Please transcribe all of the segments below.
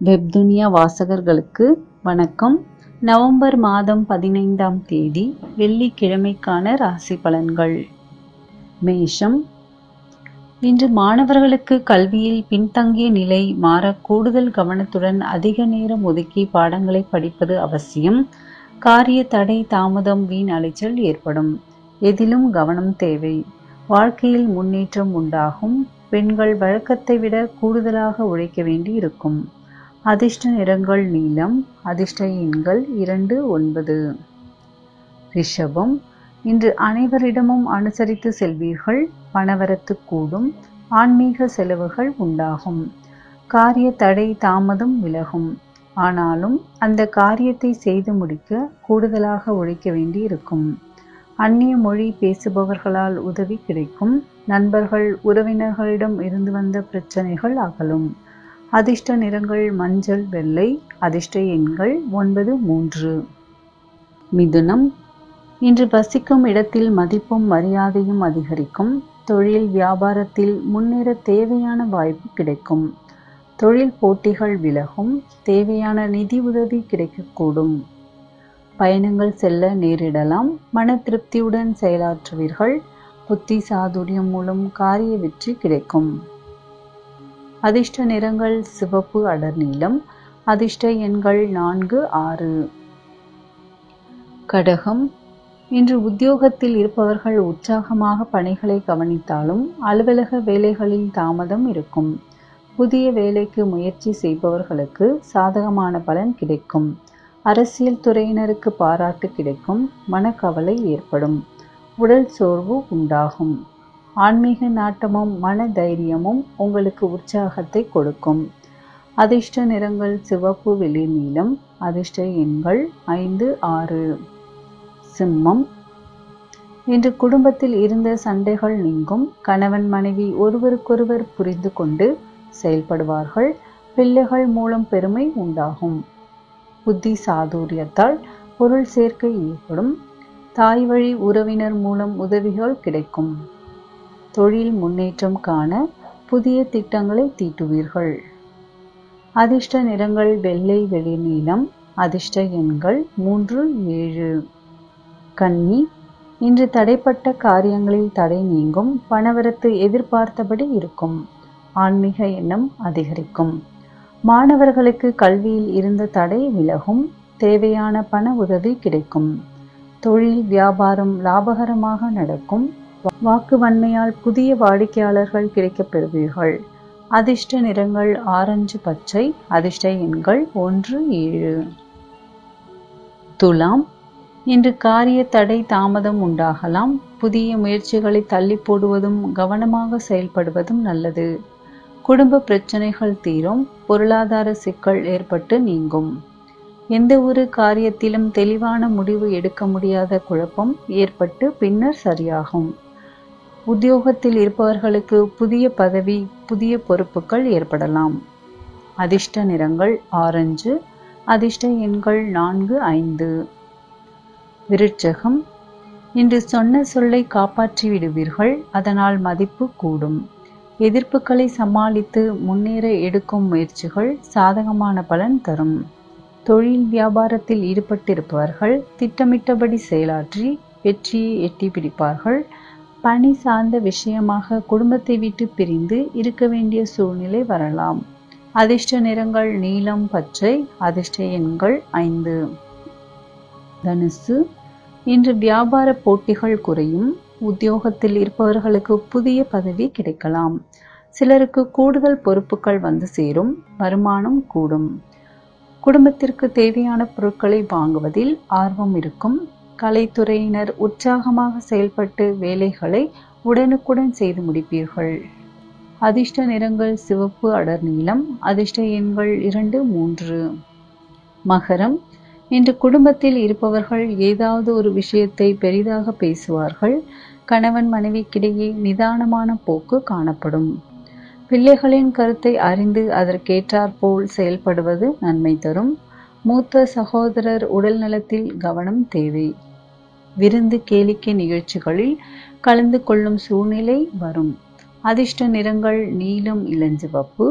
வெப்துனியா வாசகர்களுக்கு வணக்கம் நவம்பர் மாதம் பதினைந்தாம் தேதி வெள்ளிக்கிழமைக்கான ராசி பலன்கள் மேஷம் இன்று மாணவர்களுக்கு கல்வியில் பின்தங்கிய நிலை மாற கூடுதல் கவனத்துடன் அதிக நேரம் ஒதுக்கி பாடங்களை படிப்பது அவசியம் காரிய தடை தாமதம் வீண் அலைச்சல் ஏற்படும் எதிலும் கவனம் தேவை வாழ்க்கையில் முன்னேற்றம் உண்டாகும் பெண்கள் வழக்கத்தை விட கூடுதலாக உழைக்க வேண்டி இருக்கும் அதிர்ஷ்ட நிறங்கள் நீலம் அதிர்ஷ்ட எண்கள் இரண்டு ஒன்பது ரிஷபம் இன்று அனைவரிடமும் அனுசரித்து செல்வீர்கள் பணவரத்து கூடும் ஆன்மீக செலவுகள் உண்டாகும் காரிய தடை தாமதம் விலகும் ஆனாலும் அந்த காரியத்தை செய்து முடிக்க கூடுதலாக உழைக்க வேண்டி இருக்கும் அந்நிய மொழி பேசுபவர்களால் உதவி கிடைக்கும் நண்பர்கள் உறவினர்களிடம் இருந்து வந்த பிரச்சனைகள் அகலும் அதிர்ஷ்ட நிறங்கள் மஞ்சள் வெள்ளை அதிர்ஷ்ட எண்கள் ஒன்பது மூன்று மிதுனம் இன்று வசிக்கும் இடத்தில் மதிப்பும் மரியாதையும் அதிகரிக்கும் தொழில் வியாபாரத்தில் முன்னேற தேவையான வாய்ப்பு கிடைக்கும் தொழில் போட்டிகள் விலகும் தேவையான நிதி உதவி கிடைக்கக்கூடும் பயணங்கள் செல்ல நேரிடலாம் மன திருப்தியுடன் செயலாற்றுவீர்கள் புத்தி சாதுரியம் மூலம் காரிய வெற்றி கிடைக்கும் அதிர்ஷ்ட நிறங்கள் சிவப்பு அடர் நீலம் அதிர்ஷ்ட எண்கள் நான்கு ஆறு கடகம் இன்று உத்தியோகத்தில் இருப்பவர்கள் உற்சாகமாக பணிகளை கவனித்தாலும் அலுவலக வேலைகளில் தாமதம் இருக்கும் புதிய வேலைக்கு முயற்சி செய்பவர்களுக்கு சாதகமான பலன் கிடைக்கும் அரசியல் துறையினருக்கு பாராட்டு கிடைக்கும் மனக்கவலை ஏற்படும் உடல் சோர்வு உண்டாகும் ஆன்மீக நாட்டமும் மன தைரியமும் உங்களுக்கு உற்சாகத்தை கொடுக்கும் அதிர்ஷ்ட நிறங்கள் சிவப்பு வெளி நீளம் அதிர்ஷ்ட எண்கள் ஐந்து ஆறு சிம்மம் இன்று குடும்பத்தில் இருந்த சண்டைகள் நீங்கும் கணவன் மனைவி ஒருவருக்கொருவர் புரிந்து கொண்டு செயல்படுவார்கள் பிள்ளைகள் மூலம் பெருமை உண்டாகும் புத்தி சாதுரியத்தால் பொருள் சேர்க்கை ஏற்படும் தாய் வழி உறவினர் மூலம் உதவிகள் கிடைக்கும் தொழில் முன்னேற்றம் காண புதிய திட்டங்களை தீட்டுவீர்கள் அதிர்ஷ்ட நிறங்கள் வெள்ளை வெளி நீளம் அதிர்ஷ்ட எண்கள் மூன்று ஏழு கன்னி இன்று தடைப்பட்ட காரியங்களில் தடை நீங்கும் பணவரத்து எதிர்பார்த்தபடி இருக்கும் ஆன்மீக எண்ணம் அதிகரிக்கும் மாணவர்களுக்கு கல்வியில் இருந்த தடை விலகும் தேவையான பண உதவி கிடைக்கும் தொழில் வியாபாரம் லாபகரமாக நடக்கும் வாக்கு வன்மையால் புதிய வாடிக்கையாளர்கள் கிடைக்கப் பெறுவீர்கள் அதிர்ஷ்ட நிறங்கள் ஆரஞ்சு பச்சை அதிர்ஷ்ட எண்கள் ஒன்று ஏழு துலாம் இன்று காரிய தடை தாமதம் உண்டாகலாம் புதிய முயற்சிகளை தள்ளி போடுவதும் கவனமாக செயல்படுவதும் நல்லது குடும்ப பிரச்சனைகள் தீரும் பொருளாதார சிக்கல் ஏற்பட்டு நீங்கும் எந்த ஒரு காரியத்திலும் தெளிவான முடிவு எடுக்க முடியாத குழப்பம் ஏற்பட்டு பின்னர் சரியாகும் உத்தியோகத்தில் இருப்பவர்களுக்கு புதிய பதவி புதிய பொறுப்புகள் ஏற்படலாம் அதிர்ஷ்ட நிறங்கள் ஆரஞ்சு அதிர்ஷ்ட எண்கள் நான்கு ஐந்து விருட்சகம் இன்று சொன்ன சொல்லை காப்பாற்றி விடுவீர்கள் அதனால் மதிப்பு கூடும் எதிர்ப்புகளை சமாளித்து முன்னேற எடுக்கும் முயற்சிகள் சாதகமான பலன் தரும் தொழில் வியாபாரத்தில் ஈடுபட்டிருப்பவர்கள் திட்டமிட்டபடி செயலாற்றி வெற்றியை எட்டி பிடிப்பார்கள் பணி சார்ந்த விஷயமாக குடும்பத்தை விட்டு பிரிந்து இருக்க வேண்டிய சூழ்நிலை வரலாம் அதிர்ஷ்ட நிறங்கள் நீலம் பச்சை அதிர்ஷ்ட எண்கள் ஐந்து தனுசு இன்று வியாபார போட்டிகள் குறையும் உத்தியோகத்தில் இருப்பவர்களுக்கு புதிய பதவி கிடைக்கலாம் சிலருக்கு கூடுதல் பொறுப்புகள் வந்து சேரும் வருமானம் கூடும் குடும்பத்திற்கு தேவையான பொருட்களை வாங்குவதில் ஆர்வம் இருக்கும் கலைத்துறையினர் உற்சாகமாக செயல்பட்டு வேலைகளை உடனுக்குடன் செய்து முடிப்பீர்கள் அதிர்ஷ்ட நிறங்கள் சிவப்பு அடர் நீளம் அதிர்ஷ்ட எண்கள் இரண்டு மூன்று மகரம் இன்று குடும்பத்தில் இருப்பவர்கள் ஏதாவது ஒரு விஷயத்தை பெரிதாக பேசுவார்கள் கணவன் மனைவிக்கிடையே நிதானமான போக்கு காணப்படும் பிள்ளைகளின் கருத்தை அறிந்து அதற்கேற்றாற்போல் செயல்படுவது நன்மை தரும் மூத்த சகோதரர் உடல் நலத்தில் கவனம் தேவை விருந்து கேளிக்கை நிகழ்ச்சிகளில் கலந்து கொள்ளும் சூழ்நிலை வரும் அதிர்ஷ்ட நிறங்கள் நீலம் இளஞ்சிவப்பு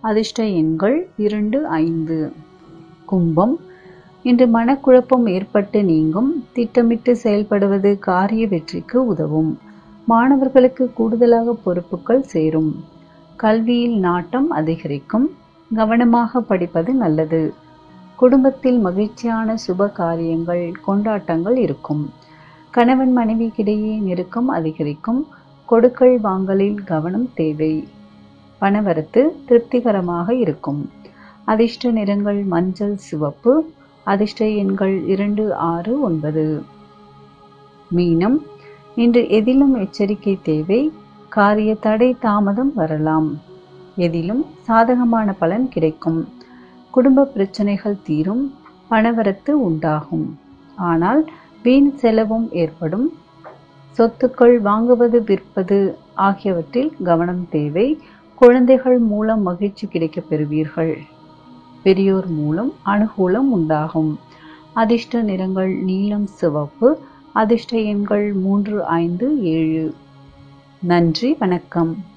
அதிர்ஷ்ட எண்கள் இரண்டு ஐந்து கும்பம் இன்று மனக்குழப்பம் ஏற்பட்டு நீங்கும் திட்டமிட்டு செயல்படுவது காரிய வெற்றிக்கு உதவும் மாணவர்களுக்கு கூடுதலாக பொறுப்புகள் சேரும் கல்வியில் நாட்டம் அதிகரிக்கும் கவனமாக படிப்பது நல்லது குடும்பத்தில் மகிழ்ச்சியான சுப காரியங்கள் கொண்டாட்டங்கள் இருக்கும் கணவன் மனைவிக்கிடையே நெருக்கம் அதிகரிக்கும் கொடுக்கல் வாங்கலில் கவனம் தேவை பணவரத்து திருப்திகரமாக இருக்கும் அதிர்ஷ்ட நிறங்கள் மஞ்சள் சிவப்பு அதிர்ஷ்ட எண்கள் இரண்டு ஆறு ஒன்பது மீனம் இன்று எதிலும் எச்சரிக்கை தேவை காரிய தடை தாமதம் வரலாம் எதிலும் சாதகமான பலன் கிடைக்கும் குடும்ப பிரச்சனைகள் தீரும் பணவரத்து உண்டாகும் ஆனால் வீண் செலவும் ஏற்படும் சொத்துக்கள் வாங்குவது விற்பது ஆகியவற்றில் கவனம் தேவை குழந்தைகள் மூலம் மகிழ்ச்சி கிடைக்கப் பெறுவீர்கள் பெரியோர் மூலம் அனுகூலம் உண்டாகும் அதிர்ஷ்ட நிறங்கள் நீலம் சிவப்பு அதிர்ஷ்ட எண்கள் மூன்று ஐந்து ஏழு நன்றி வணக்கம்